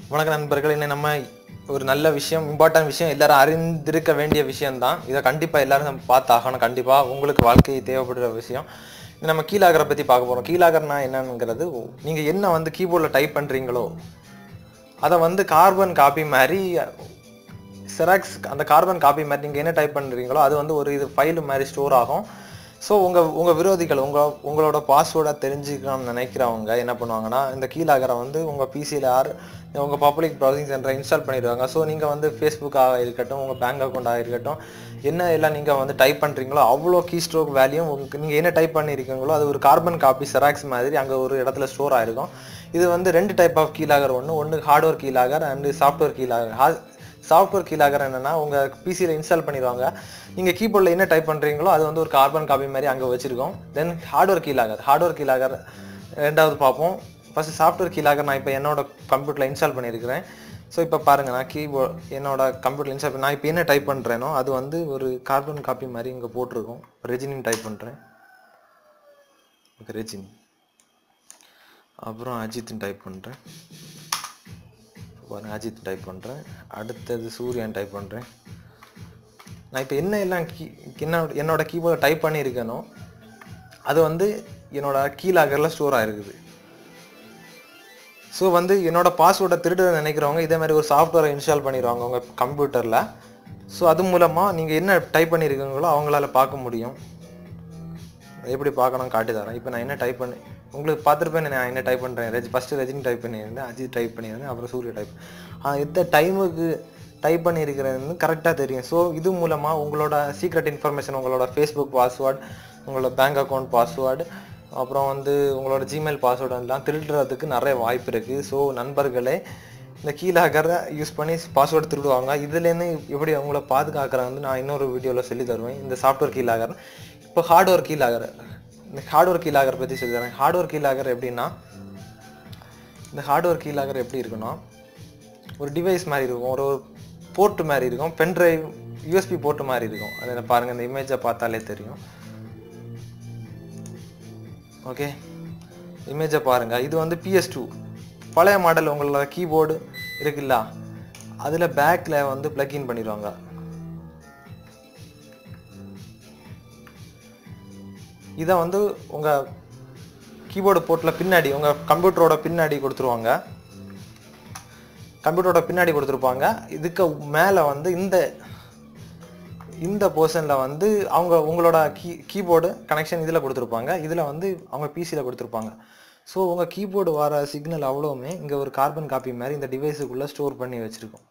வணக்கம் நண்பர்கள் இன்னும் நம்ம ஒரு நல்ல விஷயம் இம்பார்ட்டன்ட் விஷயம் எல்லாரும் அறிந்திருக்க வேண்டிய விஷயம்தான் இதை கண்டிப்பாக எல்லாரும் நம்ம பார்த்து ஆகணும் கண்டிப்பாக உங்களுக்கு வாழ்க்கை தேவைப்படுற விஷயம் இது நம்ம கீழாகரை பற்றி பார்க்க போகிறோம் கீழாகர்னா என்னங்கிறது நீங்கள் என்ன வந்து கீபோர்டில் டைப் பண்ணுறீங்களோ அதை வந்து கார்பன் காப்பி மாதிரி செராக்ஸ் அந்த கார்பன் காப்பி மாதிரி நீங்கள் என்ன டைப் பண்ணுறீங்களோ அது வந்து ஒரு இது ஃபைல் மாதிரி ஸ்டோர் ஆகும் ஸோ உங்கள் உங்கள் விரோதிகள் உங்கள் உங்களோட பாஸ்வேர்டை தெரிஞ்சுக்கணும்னு நினைக்கிறவங்க என்ன பண்ணுவாங்கன்னா இந்த கீழாகரை வந்து உங்கள் பிசியில் யார் உங்கள் பப்ளிக் ப்ரௌசிங் சென்டரை இன்ஸ்டால் பண்ணிடுவாங்க ஸோ நீங்கள் வந்து ஃபேஸ்புக்காக இருக்கட்டும் உங்கள் பேங்க் அக்கௌண்ட்டாக இருக்கட்டும் என்ன எல்லாம் நீங்கள் வந்து டைப் பண்ணுறீங்களோ அவ்வளோ கீ ஸ்ட்ரோக் வேல்யூம் உங்களுக்கு நீங்கள் என்ன டைப் பண்ணியிருக்கீங்களோ அது ஒரு கார்பன் காப்பி செராக்ஸ் மாதிரி அங்கே ஒரு இடத்துல ஸ்டோர் ஆயிருக்கும் இது வந்து ரெண்டு டைப் ஆஃப் கீழாகர் ஒன்று ஒன்று hardware keylogger and software keylogger ஹா சாஃப்ட்வேர் கீழாகர் என்னன்னா உங்கள் பிசியில் இன்ஸ்டால் பண்ணிடுவாங்க நீங்கள் கீபோர்டில் என்ன டைப் பண்ணுறீங்களோ அது வந்து ஒரு கார்பன் காப்பி மாதிரி அங்கே வச்சிருக்கோம் தென் ஹார்ட்வேர் கீழாகர் ஹார்ட்வேர் கீழாகர் ரெண்டாவது பார்ப்போம் ஃபஸ்ட்டு சாஃப்ட்வேர் கீழாகர் நான் இப்போ என்னோட கம்ப்யூட்டரில் இன்ஸ்டால் பண்ணியிருக்கிறேன் ஸோ இப்போ பாருங்கள் நான் கீபோர்ட் என்னோட கம்ப்யூட்டர் இன்ஸ்டால் பண்ணி நான் இப்போ என்ன டைப் பண்ணுறேனோ அது வந்து ஒரு கார்பன் காப்பி மாதிரி இங்கே போட்டிருக்கோம் ரெஜினின்னு டைப் பண்ணுறேன் ஓகே ரெஜினி அப்புறம் அஜித்னு டைப் பண்ணுறேன் பாருங்க அஜித் டைப் பண்ணுறேன் அடுத்தது சூரியன் டைப் பண்ணுறேன் நான் இப்போ என்ன எல்லாம் கீ என்ன என்னோட கீபோர்டில் டைப் பண்ணியிருக்கேனோ அது வந்து என்னோட கீழாகரில் ஸ்டோர் ஆகிருக்குது ஸோ வந்து என்னோட பாஸ்வேர்டை திருட நினைக்கிறவங்க இதே மாதிரி ஒரு சாஃப்ட்வேரை இன்ஸ்டால் பண்ணிடுவாங்க உங்கள் கம்ப்யூட்டரில் ஸோ அது மூலமாக நீங்கள் என்ன டைப் பண்ணியிருக்கீங்களோ அவங்களால பார்க்க முடியும் எப்படி பார்க்கணும் காட்டி தரேன் இப்போ நான் என்ன டைப் பண்ணி உங்களுக்கு பார்த்துருப்பேன் நான் என்ன டைப் பண்ணுறேன் ரெஜ் ஃபஸ்ட்டு ரஜினி டைப் பண்ணியிருந்தேன் அஜித் டைப் பண்ணியிருந்தேன் அப்புறம் சூர்யா டைப் எந்த டைமுக்கு டைப் பண்ணியிருக்கிறதுன்னு கரெக்டாக தெரியும் ஸோ இது மூலமாக உங்களோட சீக்ரெட் இன்ஃபர்மேஷன் உங்களோட ஃபேஸ்புக் பாஸ்வேர்டு உங்களோட பேங்க் அக்கௌண்ட் பாஸ்வேர்டு அப்புறம் வந்து உங்களோட ஜிமெயில் பாஸ்வேர்டு எல்லாம் திருடுறதுக்கு நிறைய வாய்ப்பு இருக்குது ஸோ நண்பர்களே இந்த கீழாகரை யூஸ் பண்ணி பாஸ்வேர்டு திருடுவாங்க இதுலேருந்து எப்படி அவங்கள பாதுகாக்கிற வந்து நான் இன்னொரு வீடியோவில் சொல்லி தருவேன் இந்த சாஃப்ட்வேர் கீழாகர் இப்போ ஹார்ட்வேர் கீழாகர் இந்த ஹார்ட்வேர் கீழாகர் பற்றி சொல்லி தரேன் ஹார்ட்வேர் கீழாகர் எப்படின்னா இந்த ஹார்ட்வேர் கீழாகர் எப்படி இருக்குன்னா ஒரு டிவைஸ் மாதிரி இருக்கும் ஒரு போர்ட்டு மாதிரி இருக்கும் பென்ட்ரைவ் யூஎஸ்பி போர்ட்டு மாதிரி இருக்கும் அதில் பாருங்கள் இந்த இமேஜை பார்த்தாலே தெரியும் ஓகே இமேஜை பாருங்கள் இது வந்து பிஎஸ் டூ பழைய மாடல் உங்களோட கீபோர்டு இருக்குல்ல அதில் பேக்கில் வந்து ப்ளக்இன் பண்ணிடுவாங்க இதை வந்து உங்கள் கீபோர்டு போர்ட்டில் பின்னாடி உங்கள் கம்ப்யூட்டரோட பின்னாடி கொடுத்துருவாங்க கம்ப்யூட்டரோட பின்னாடி கொடுத்துருப்பாங்க இதுக்கு மேலே வந்து இந்த இந்த போர்ஷனில் வந்து அவங்க உங்களோட கீ கீபோர்டு கனெக்ஷன் இதில் கொடுத்துருப்பாங்க இதில் வந்து அவங்க பிசியில் கொடுத்துருப்பாங்க ஸோ உங்கள் கீபோர்டு வர சிக்னல் அவ்வளோவுமே இங்கே ஒரு கார்பன் காப்பி மாதிரி இந்த டிவைஸுக்குள்ளே ஸ்டோர் பண்ணி வச்சுருக்கோம்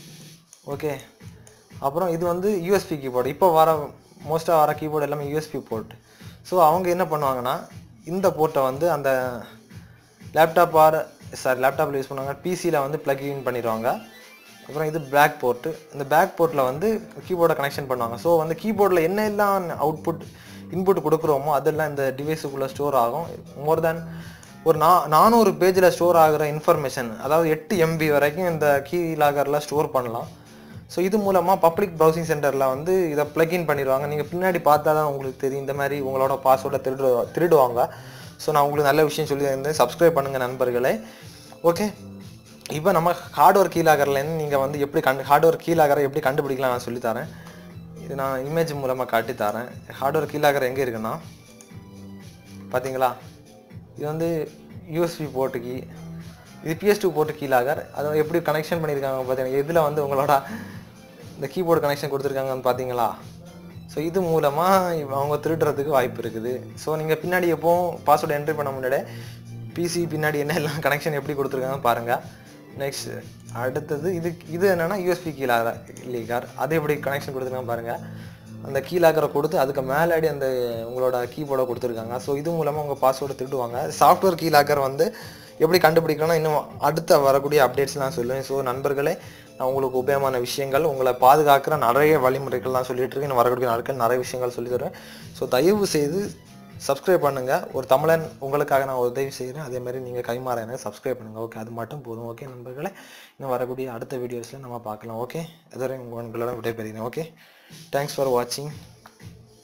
ஓகே அப்புறம் இது வந்து யூஎஸ்பி கீபோர்டு இப்போ வர மோஸ்ட்டாக வர கீபோர்டு எல்லாமே யூஎஸ்பி போர்ட் ஸோ அவங்க என்ன பண்ணுவாங்கன்னா இந்த போர்ட்டை வந்து அந்த லேப்டாப் ஆர் சாரி லேப்டாப்பில் யூஸ் பண்ணுவாங்க பிசியில் வந்து ப்ளக் இன் பண்ணிடுவாங்க அப்புறம் இது பேக் போர்ட்டு இந்த பேக் போர்ட்டில் வந்து கீபோர்டை கனெக்ஷன் பண்ணுவாங்க ஸோ வந்து கீபோர்டில் என்ன எல்லாம் அவுட்புட் இன்புட் கொடுக்குறோமோ அதெல்லாம் இந்த டிவைஸுக்குள்ளே ஸ்டோர் ஆகும் மோர் தேன் ஒரு நா நானூறு பேஜில் ஸ்டோர் ஆகிற இன்ஃபர்மேஷன் அதாவது எட்டு எம்பி வரைக்கும் இந்த கீ லாகரில் ஸ்டோர் பண்ணலாம் ஸோ இது மூலமாக பப்ளிக் ப்ரௌசிங் சென்டரில் வந்து இதை ப்ளக்இன் பண்ணிடுவாங்க நீங்கள் பின்னாடி பார்த்தா தான் உங்களுக்கு தெரியும் இந்த மாதிரி உங்களோட பாஸ்வேர்டை திருடு திருடுவாங்க ஸோ நான் உங்களுக்கு நல்ல விஷயம் சொல்லி இருந்தேன் சப்ஸ்கிரைப் பண்ணுங்கள் நண்பர்களே ஓகே இப்போ நம்ம ஹார்ட்வேர் கீழாகர்லேருந்து நீங்கள் வந்து எப்படி கண்டு ஹார்ட்வேர் கீழாகரை எப்படி கண்டுபிடிக்கலாம் நான் சொல்லித்தரேன் இது நான் இமேஜ் மூலமாக காட்டி தரேன் ஹார்ட்வேர் கீழாகர் எங்கே இருக்குன்னா பார்த்தீங்களா இது வந்து யூஎஸ்பி போர்ட்டுக்கு இது பிஎஸ் டூ போர்ட்டு கீழாகர் அதை எப்படி கனெக்ஷன் பண்ணியிருக்காங்க பார்த்தீங்கன்னா இதில் வந்து உங்களோட இந்த கீபோர்டு கனெக்ஷன் கொடுத்துருக்காங்கன்னு பார்த்தீங்களா ஸோ இது மூலமாக அவங்க திருடுறதுக்கு வாய்ப்பு இருக்குது ஸோ நீங்கள் பின்னாடி எப்போவும் பாஸ்வேர்டு என்ட்ரி பண்ண முன்னாடியே பிசி பின்னாடி என்ன எல்லாம் கனெக்ஷன் எப்படி கொடுத்துருக்காங்க பாருங்கள் நெக்ஸ்ட் அடுத்தது இது இது என்னென்னா யூஎஸ்பி கீழாக லீகார் அது எப்படி கனெக்ஷன் கொடுத்துருக்காங்க பாருங்கள் அந்த கீழாக்கரை கொடுத்து அதுக்கு மேலாடி அந்த உங்களோட கீபோர்டை கொடுத்துருக்காங்க ஸோ இது மூலமாக உங்கள் பாஸ்வேர்டு திருடுவாங்க சாஃப்ட்வேர் கீழாக்கர் வந்து எப்படி கண்டுபிடிக்கணும்னா இன்னும் அடுத்த வரக்கூடிய அப்டேட்ஸ்லாம் சொல்லுவேன் ஸோ நண்பர்களே நான் உங்களுக்கு உபயோகமான விஷயங்கள் உங்களை பாதுகாக்கிற நிறைய வழிமுறைகள்லாம் சொல்லிட்டு இருக்கேன் இன்னும் வரக்கூடிய நாட்கள் நிறைய விஷயங்கள் சொல்லி தருவேன் ஸோ தயவு செய்து சப்ஸ்கிரைப் பண்ணுங்கள் ஒரு தமிழன் உங்களுக்காக நான் உதவி செய்கிறேன் அதே மாதிரி நீங்கள் கைமாற எனக்கு சப்ஸ்கிரைப் பண்ணுங்கள் ஓகே அது மட்டும் போதும் ஓகே நண்பர்களே இன்னும் வரக்கூடிய அடுத்த வீடியோஸில் நம்ம பார்க்கலாம் ஓகே எதிரையும் உங்களோட விடைபெறுகிறேன் ஓகே தேங்க்ஸ் ஃபார் வாட்சிங்